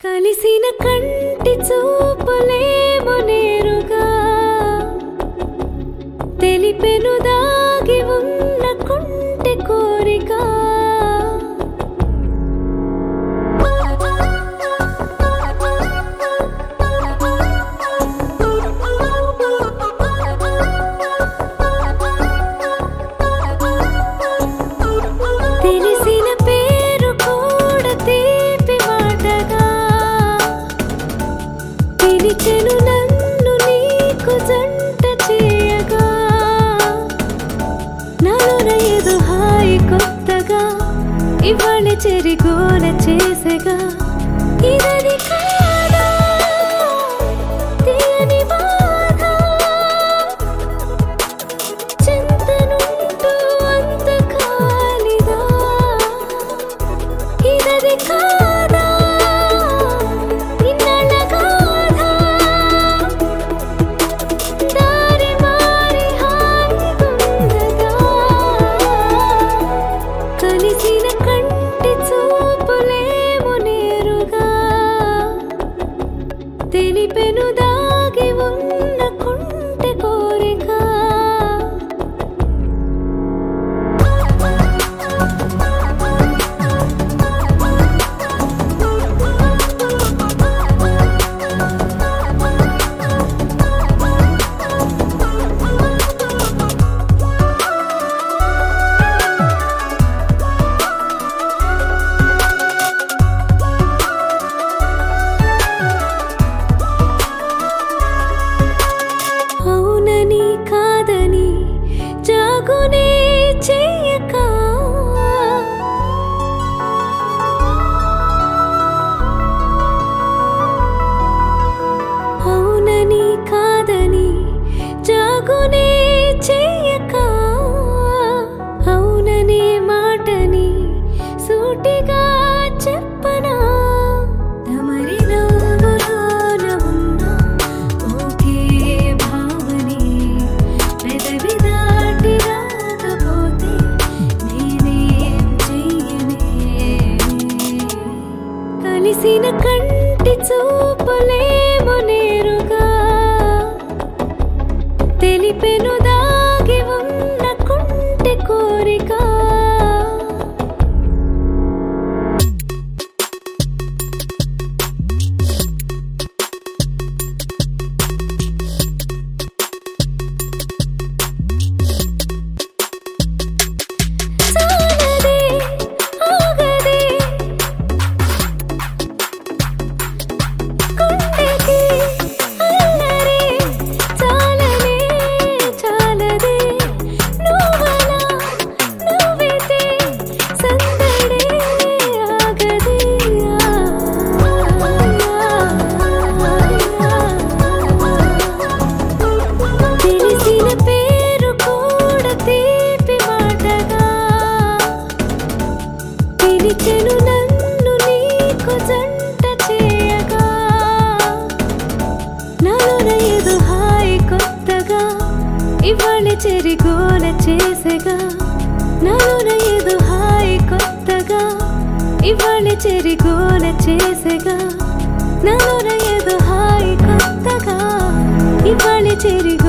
కలిసిన కంటి చూపులేమో నేరుగా తెలిపెను దాగి ఉన్న కుంటి కోరిక తెలిసిన పేరు కూడా తీపి మాటగా పిలిచెను నన్ను నీకు జంట చేయగా నలున ఏదో హాయి కొత్తగా ఇవాళ చెరిగోల చేసెగా ఇదని కాదా తీయని బాధ చింతనుంటూ అంత కాలిదా ఇదది కాదా ఇన్నళ్ళ గాథ దారి మారి హాయిగుందగా కలిసిన కంటి చూపులేమో నేరుగా తెలిపెను దాగి ఉన్న కుంటి కోరిక అవునని కాదని జాగునే చెయ్యక అవునని కాదని జాగునే చెయ్యక అవుననే మాటని సూటిగా చెప్పనా తమరి నవ్వులోన ఉన్న ఒకే భావనే పెదవి దాటి రాకపోతే నేనేం చెయ్యనే కలిసిన కంటి చూపులేమో నేరుగా తెలిపెను దాగి ఉన్న కుంటి కోరిక చాలదే ఆగదే గుండెకి అల్లరి చాలనే చాలదే నువ్వలా నువ్వితే సందడే ఆగదే తెలిసిన పేరు కూడా తీపి మాటగా పిలిచెను నన్ను నీకు జంట చేయగా నలున ఏదో హాయి కొత్తగా ఇవాళ చెరిగోల చేసెగా నలున ఏదో హాయి కొత్తగా ఇవాళ చెరిగోల చేసెగా నలున ఏదో హాయి కొత్తగా ఇవాళ చెరి